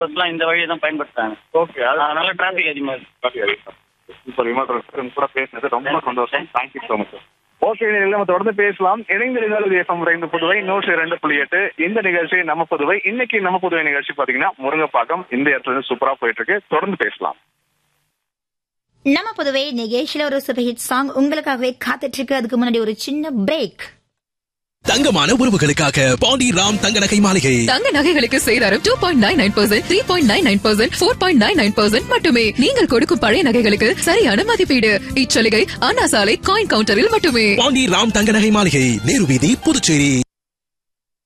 பஸ்லாம் இந்த வழியை தான் பயன்படுத்துறாங்க ஓகே அது அதனால டிராஃபிக் அதிகமாக இருக்கு இப்போ விமானம் கூட பேசினது ரொம்ப சந்தோஷம் தேங்க்யூ ஸோ மச் ஓகே நம்ம தொடர்ந்து பேசலாம் இணைந்த நிகழ்வு எஃப்எம் ரெண்டு புதுவை நூற்றி ரெண்டு புள்ளி எட்டு இந்த நிகழ்ச்சி நம்ம புதுவை இன்னைக்கு நம்ம புதுவை நிகழ்ச்சி பாத்தீங்கன்னா முருங்கப்பாக்கம் இந்த இடத்துல இருந்து சூப்பரா போயிட்டு இருக்கு தொடர்ந்து பேசலாம் நம்ம புதுவை நிகேஷில ஒரு சூப்பர் ஹிட் சாங் உங்களுக்காகவே காத்துட்டு இருக்கு அதுக்கு முன்னாடி ஒரு சின்ன பிரேக் தங்கமான உறவுகளுக்காக பாண்டி ராம் தங்க நகை மாளிகை தங்க நகைகளுக்கு சேதாரம் two point nine nine percent three point nine nine percent four point nine nine percent மட்டுமே நீங்கள் கொடுக்கும் பழைய நகைகளுக்கு சரியான மதிப்பீடு இச்சலுகை அண்ணா சாலை காயின் கவுண்டரில் மட்டுமே பாண்டி ராம் தங்க நகை மாளிகை நேரு வீதி புதுச்சேரி